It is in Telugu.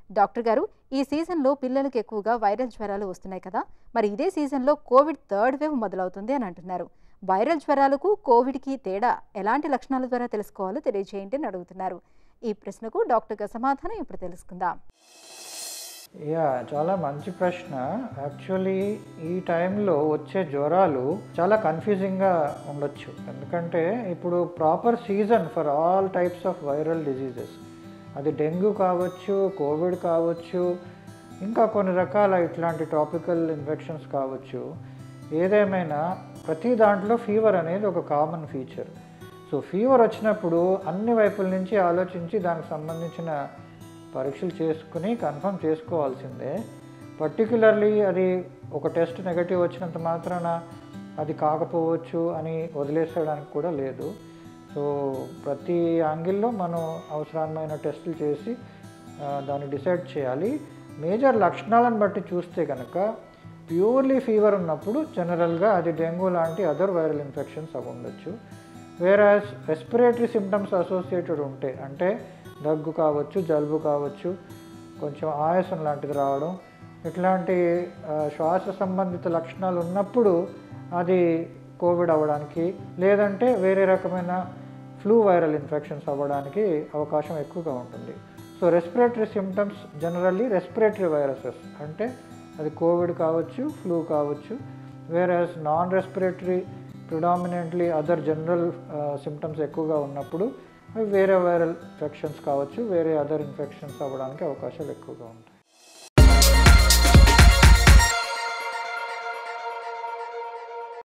డాక్టర్ గారు ఈ సీజన్లో పిల్లలకు ఎక్కువగా వైరల్ జ్వరాలు వస్తున్నాయి కదా మరి ఇదే సీజన్లో కోవిడ్ థర్డ్ వేవ్ మొదలవుతుంది అని అంటున్నారు వైరల్ జ్వరాలకు కోవిడ్కి తేడా ఎలాంటి లక్షణాల ద్వారా తెలుసుకోవాలో తెలియజేయండి అని అడుగుతున్నారు ఈ ప్రశ్నకు డాక్టర్ గారి సమాధానం ఇప్పుడు తెలుసుకుందాం యా చాలా మంచి ప్రశ్న యాక్చువల్లీ ఈ టైంలో వచ్చే జ్వరాలు చాలా కన్ఫ్యూజింగ్గా ఉండొచ్చు ఎందుకంటే ఇప్పుడు proper season for all types of viral diseases అది డెంగ్యూ కావచ్చు కోవిడ్ కావచ్చు ఇంకా కొన్ని రకాల ఇట్లాంటి టాపికల్ ఇన్ఫెక్షన్స్ కావచ్చు ఏదేమైనా ప్రతి దాంట్లో ఫీవర్ అనేది ఒక కామన్ ఫీచర్ సో ఫీవర్ వచ్చినప్పుడు అన్ని వైపుల నుంచి ఆలోచించి దానికి సంబంధించిన పరీక్షలు చేసుకుని కన్ఫర్మ్ చేసుకోవాల్సిందే పర్టికులర్లీ అది ఒక టెస్ట్ నెగటివ్ వచ్చినంత మాత్రాన అది కాకపోవచ్చు అని వదిలేసేయడానికి కూడా లేదు సో ప్రతి యాంగిల్లో మనం అవసరమైన టెస్టులు చేసి ఆ, దాన్ని డిసైడ్ చేయాలి మేజర్ లక్షణాలను బట్టి చూస్తే కనుక ప్యూర్లీ ఫీవర్ ఉన్నప్పుడు జనరల్గా అది డెంగ్యూ లాంటి అదర్ వైరల్ ఇన్ఫెక్షన్స్ అవి ఉండొచ్చు వేరాస్ రెస్పిరేటరీ సిమ్టమ్స్ అసోసియేటెడ్ ఉంటే అంటే దగ్గు కావచ్చు జలుబు కావచ్చు కొంచెం ఆయాసం లాంటిది రావడం ఇట్లాంటి ఆ, శ్వాస సంబంధిత లక్షణాలు ఉన్నప్పుడు అది కోవిడ్ అవ్వడానికి లేదంటే వేరే రకమైన ఫ్లూ వైరల్ ఇన్ఫెక్షన్స్ అవ్వడానికి అవకాశం ఎక్కువగా ఉంటుంది so respiratory symptoms generally respiratory viruses అంటే అది కోవిడ్ కావచ్చు ఫ్లూ కావచ్చు whereas non respiratory predominantly other general symptoms ఎక్కువగా ఉన్నప్పుడు అవి వేరే వైరల్ ఇన్ఫెక్షన్స్ కావచ్చు వేరే అదర్ ఇన్ఫెక్షన్స్ అవ్వడానికి అవకాశాలు ఎక్కువగా ఉంటాయి